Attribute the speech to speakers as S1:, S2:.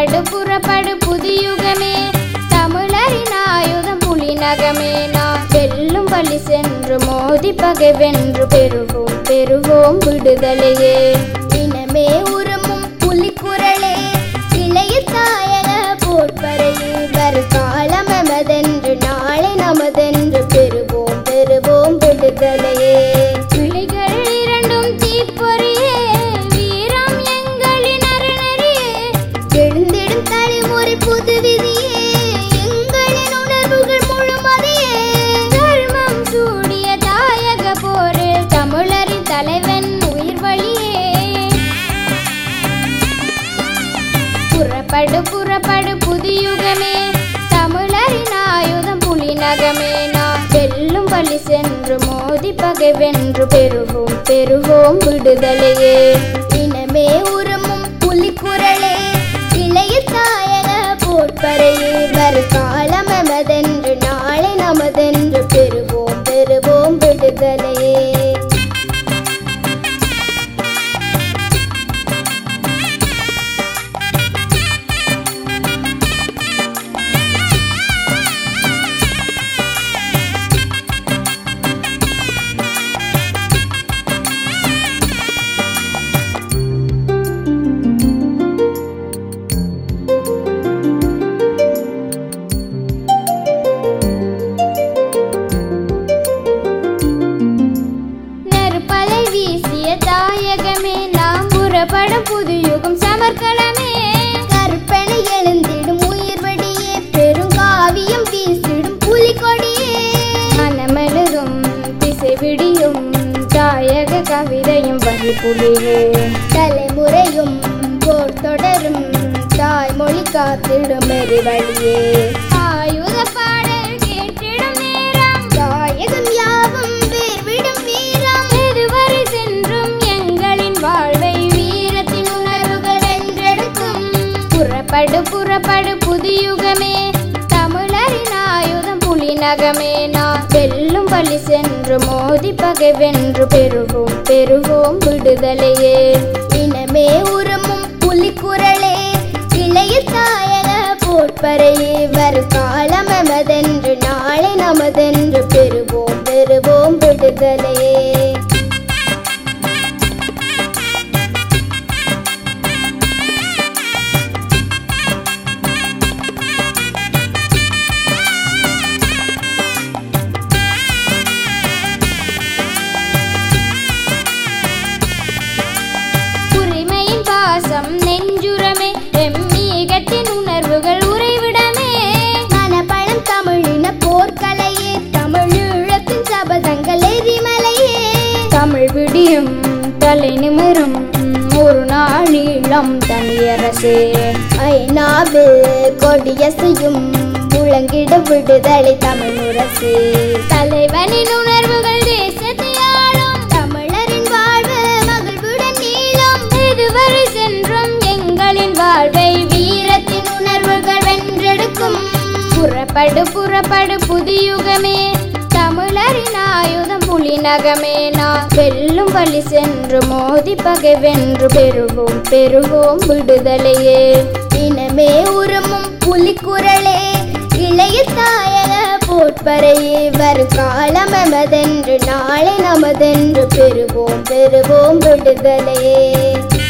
S1: புறப்படு புறப்படு புதியுகமே தமிழரின் ஆயுதம் புலிநகமே நான் வெல்லும் வழி சென்று மோதி பகை வென்று பெறுவோம் பெறுவோம் விடுதலையே
S2: இனமே உருமும் புலிக்குரலே இளைய தாயக போர்ப்பறையே வருகாலம் எமதென்று நாளை நமதென்று பெறுவோம் பெறுவோம் விடுதலையே
S1: கிளிகள் இரண்டும் தீப்பொறியே வீரம் எங்களின் அறநெறியே
S2: எழுந்திடும் தலைமுறை புது விதியே எங்களின் உணர்வுகள் முழுமதையே
S1: தர்மம் சூடிய தாயக போரில் தமிழரின் தலைவன் உயிர் வழியே புறப்படு புறப்படு புதியுகமே தமிழரின் ஆயுதம் புலிநகமே நான் வெல்லும் வழி சென்று மோதி பகை வென்று பெறுவோம் பெறுவோம் விடுதலையே
S2: இனமே உருமும் புலிக்குரலே இளைய தாயக போர்ப்பறையே வருகாலம் எமதென்று நாளை நமதென்று பெறுவோம் பெறுவோம் விடுதலையே
S1: நெருப்பலை வீசிய தாயகமே நாம் புறப்படும் புதுயுகம் சமர்க்களமே
S2: கற்பனை எழுந்திடும் உயிர் வடியே பெருங்காவியம் வீசிடும் புலிகொடியே
S1: மனமெழுதும் திசை விடியும் தாயக கவிதையும் வரி புலியே
S2: தலைமுறையும் போர் தொடரும் தாய்மொழி காத்திடும் எரிவழியே
S1: ஆயுத பாடல் கேட்டிடும் நேரம்
S2: தாயகம் யாவும் வேர்விடும் வீரம்
S1: எதுவரை சென்றும் எங்களின் வாழ்வை வீரத்தின் உணர்வுகள் என்றெடுக்கும் புறப்படு புறப்படு புதியுகமே தமிழரின் ஆயுதம் புலிநகமே நான் வெல்லும் வழி சென்று மோதி பகை வென்று பெறுவோம் பெறுவோம் விடுதலையே
S2: இனமே உருமும் புலிக்குரலே இளைய தாயக போர்ப்பறையே வருகாலம் எமதென்று நாளை நமதென்று பெறுவோம் பெறுவோம் விடுதலையே
S1: உரிமையின் பாசம் நெஞ்சுரமே எம்மீகத்தின் உணர்வுகள் உறைவிடமே
S2: மனப்பழம் தமிழின போர்க்கலையே தமிழீழத்தின் சபதங்கள் எரிமலையே
S1: தமிழ் விடியும் தலை நிமிரும் ஒரு நாளீழம் தனியரசே
S2: ஐநாவில் கொடியசையும் முழங்கிட விடுதலை தமிழ் முரசே
S1: தலைவனின் உணர்வுகள் தேசத்தை ஆளும்
S2: தமிழரின் வாழ்வு மகிழ்வுடன் நீளம்
S1: இதுவரை சென்றும் எங்களின் வாழ்வை வீரத்தின் உணர்வுகள் வென்றெடுக்கும் புறப்படு புறப்படு புதியுகமே தமிழரின் ஆயுதம் புலிநகமே நான் வெல்லும் வழி சென்று மோதி பகை வென்று பெறுவோம் பெறுவோம் விடுதலையே
S2: இனமே உருமும் புலிக்குரலே இளைய தாயக போர்ப்பறையே வருகாலம் எமதென்று நாளை நமதென்று பெறுவோம் பெறுவோம் விடுதலையே